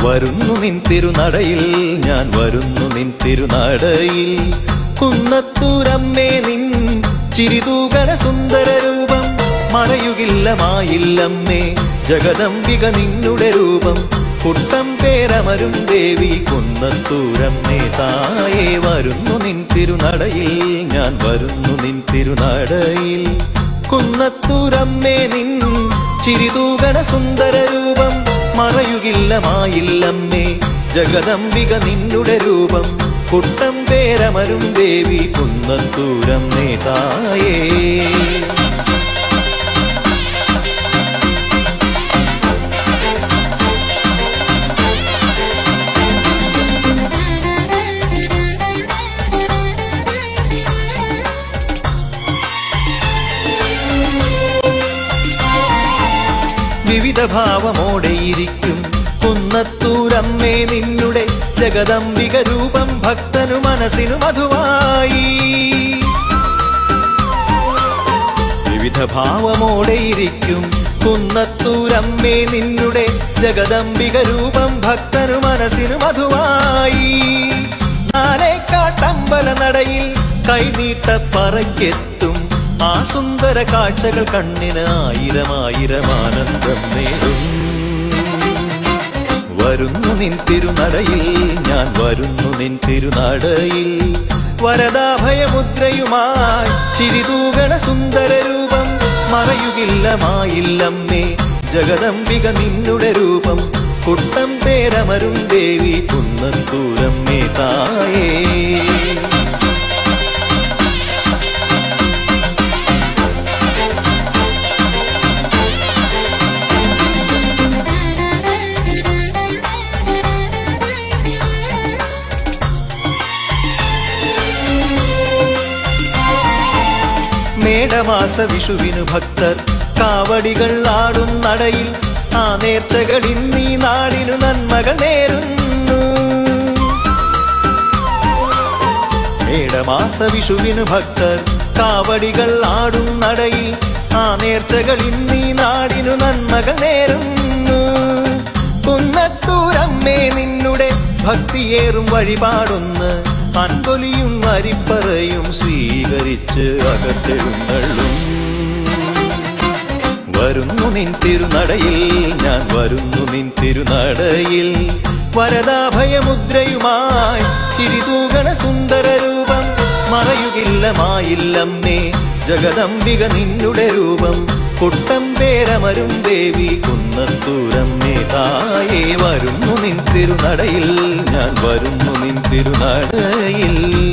വരുന്നു നിൻ തിരുനടയിൽ ഞാൻ വരുന്നു നിൻ തിരുനടയിൽ കുന്നത്തൂരമ്മേ നിൻ ചിരിതൂകണ സുന്ദര രൂപം മറയുകില്ല മായില്ലമ്മേ ജഗദംബിക നിന്നുടെ രൂപം കുട്ടം പേരമരും ദേവി കുന്നത്തൂരമ്മേ തായേ വരുന്നു നിൻ തിരുനടയിൽ ഞാൻ വരുന്നു നിൻ തിരുനടയിൽ കുന്നത്തൂരമ്മേ നിൻ ചിരിതൂകണ സുന്ദര രൂപം മറയുകില്ല മായില്ലമ്മേ ജഗദംബിക നിന്നുടെ രൂപം കുട്ടം പേരമരും ദേവി കുന്നത്തൂരമ്മേ തായേ വിവിധ ഭാവമോടെയിരിക്കും കുന്നത്തൂരമ്മേ നിന്നുടെ ജഗദംബിക രൂപം ഭക്തനു മനസ്സിനു മധുവായി വിവിധ ഭാവമോടെയിരിക്കും കുന്നത്തൂരമ്മേ നിന്നുടെ ജഗദംബിക രൂപം ഭക്തനു മനസ്സിനു മധുവായി നാലേക്കാട്ടമ്പല നടയിൽ കൈനീട്ട പറക്കെത്തും ആ സുന്ദര കാഴ്ചകൾ കണ്ണിന് ആയിരം ആയിരം ആനന്ദം നേടും വരുന്നു നിൻ തിരുനടയിൽ ഞാൻ വരുന്നു നിൻ തിരുനടയിൽ വരദാഭയമുദ്രയുമായി ചിരിതൂകണ സുന്ദര രൂപം മറയുകില്ല മായില്ലമ്മേ ജഗദംബിക നിന്നുടെ രൂപം കുട്ടം പേരമരും ദേവി കുന്നത്തൂരമ്മേ തായേ മേടമാസ വിഷുവിനു ഭക്തർ കാവടികൾ ആടും നടയിൽ ആ നേർച്ചകൾ ഇന്നീ നാടിനു നന്മകൾ നേരുന്നു മേടമാസ വിഷുവിനു ഭക്തർ കാവടികൾ ആടും നടയിൽ ആ നേർച്ചകൾ ഇന്നീ നാടിനു നന്മകൾ നേരുന്നു കുന്നത്തൂരമ്മേ നിന്നുടെ ഭക്തിയേറും വഴിപാടൊന്ന് അൻപൊലിയും അരിപ്പറയും സ്വീകരിച്ച് അകത്തെഴുന്നള്ളും വരുന്നു നിൻ തിരുനടയിൽ ഞാൻ വരുന്നു നിൻ തിരുനടയിൽ വരദാഭയമുദ്രയുമായി ചിരിതൂകണ സുന്ദര രൂപം മറയുകില്ല മായില്ലമ്മേ ജഗദംബിക നിന്നുടെ രൂപം കുട്ടം പേരമരും ദേവി കുന്നത്തൂരമ്മേ തായേ വരുന്നു നിൻ തിരുനടയിൽ ഞാൻ വരുന്നു നിൻ തിരുനടയിൽ